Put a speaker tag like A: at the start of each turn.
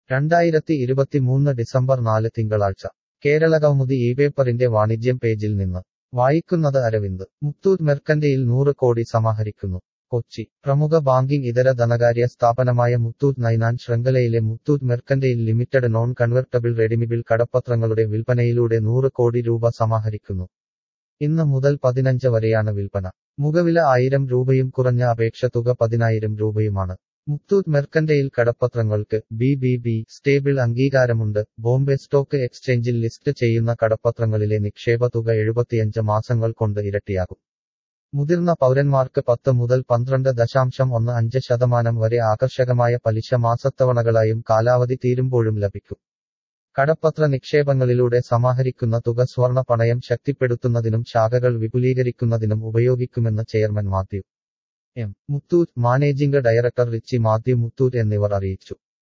A: രണ്ടായിരത്തി ഇരുപത്തിമൂന്ന് ഡിസംബർ നാല് തിങ്കളാഴ്ച കേരള കൗമുദി ഈ പേപ്പറിന്റെ വാണിജ്യം പേജിൽ നിന്ന് വായിക്കുന്നത് അരവിന്ദ് മുത്തൂറ്റ് മെർക്കന്റെയിൽ നൂറ് കോടി സമാഹരിക്കുന്നു കൊച്ചി പ്രമുഖ ബാങ്കിംഗ് ഇതര ധനകാര്യ സ്ഥാപനമായ മുത്തൂറ്റ് നൈനാൻ ശൃംഖലയിലെ Muthoot mercantile limited non convertible redeemable കടപ്പത്രങ്ങളുടെ വിൽപ്പനയിലൂടെ നൂറ് കോടി രൂപ സമാഹരിക്കുന്നു ഇന്ന് മുതൽ പതിനഞ്ച് വരെയാണ് വിൽപ്പന മുഖവില ആയിരം രൂപയും കുറഞ്ഞ അപേക്ഷ തുക പതിനായിരം രൂപയുമാണ് മുത്തൂറ്റ് മെർക്കന്റെയിൽ കടപ്പത്രങ്ങൾക്ക് ബി ബി ബി സ്റ്റേബിൾ അംഗീകാരമുണ്ട് ബോംബെ സ്റ്റോക്ക് എക്സ്ചേഞ്ചിൽ ലിസ്റ്റ് ചെയ്യുന്ന കടപ്പത്രങ്ങളിലെ നിക്ഷേപ തുക എഴുപത്തിയഞ്ച് മാസങ്ങൾ കൊണ്ട് ഇരട്ടിയാകും മുതിർന്ന പൗരന്മാർക്ക് പത്ത് മുതൽ പന്ത്രണ്ട് ദശാംശം ഒന്ന് അഞ്ച് ശതമാനം വരെ ആകർഷകമായ പലിശ മാസത്തവണകളായും കാലാവധി തീരുമ്പോഴും ലഭിക്കും കടപ്പത്ര നിക്ഷേപങ്ങളിലൂടെ സമാഹരിക്കുന്ന തുക സ്വർണ പണയം ശക്തിപ്പെടുത്തുന്നതിനും ശാഖകൾ വിപുലീകരിക്കുന്നതിനും ഉപയോഗിക്കുമെന്ന് chairman Mathew M Muthoot managing director Richie Mathew Muthoot എന്നിവർ അറിയിച്ചു